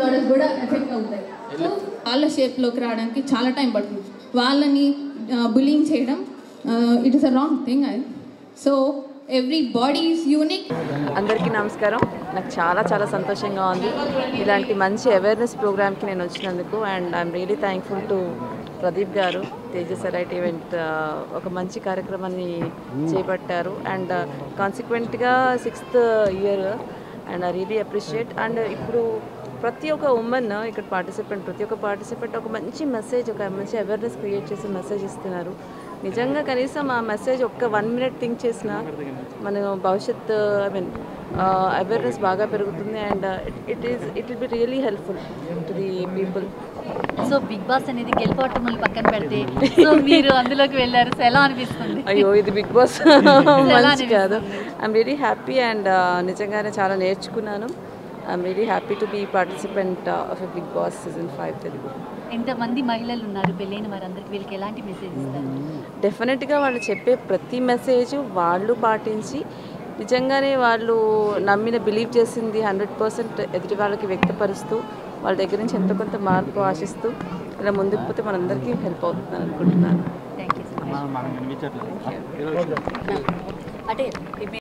Disorders కూడా effect అవుతాయి so వాళ్ళ షేప్లోకి రావడానికి చాలా టైం పడుతుంది వాళ్ళని బులింగ్ చేయడం it is a wrong thing I so everybody is unique అందరికీ నమస్కారం నాకు చాలా చాలా సంతోషంగా ఉంది ఇలాంటి మంచి అవేర్నెస్ ప్రోగ్రామ్కి నేను వచ్చినందుకు and I'm really thankful to Pradeep గారు తేజస్ ఎలైట్ ఈవెంట్ ఒక మంచి కార్యక్రమాన్ని చేపట్టారు అండ్ కాన్సిక్వెంట్గా sixth year and I really appreciate and ఇప్పుడు ప్రతి ఒక్క ఉమెన్ ఇక్కడ పార్టిసిపెంట్ ప్రతి ఒక్క పార్టిసిపెంట్ ఒక మంచి మెసేజ్ ఒక మంచి అవేర్నెస్ క్రియేట్ చేసి మెసేజ్ ఇస్తున్నారు నిజంగా కనీసం ఆ మెసేజ్ ఒక్క వన్ మినిట్ థింక్ చేసిన మన భవిష్యత్ ఐ మీన్ అవేర్నెస్ బాగా పెరుగుతుంది and it is it will be really helpful to the people so Bigg Boss అనేది గెలుపోవటం పక్కన పెడితే సో మీరు అందులోకి వెళ్ళారు సో ఎలా అనిపిస్తుంది అయ్యో ఇది బిగ్ బాస్ ఎలా మంచి కాదు అనిపిస్తుంది? ఐఎమ్ రియలీ హ్యాపీ అండ్ నిజంగానే చాలా నేర్చుకున్నాను I'm really happy to be participant of a Bigg Boss season five Telugu ఎంతమంది మహిళలు ఉన్నారు పెళ్ళైన వారందరికి వీళ్ళకి ఎలాంటి మెసేజ్ ఇస్తారు డెఫినెట్గా వాళ్ళు చెప్పే ప్రతి మెసేజ్ వాళ్ళు పాటించి నిజంగానే వాళ్ళు నమ్మిన బిలీవ్ చేసింది హండ్రెడ్ పర్సెంట్ ఎదుటి వాళ్ళకి వ్యక్తపరుస్తూ వాళ్ళ దగ్గర నుంచి ఎంతో కొంత మార్పు ఆశిస్తూ ఇలా ముందుకు పోతే మనందరికీ హెల్ప్ అవుతుంది అనుకుంటున్నాను థ్యాంక్ యూ సో మచ్ అంటే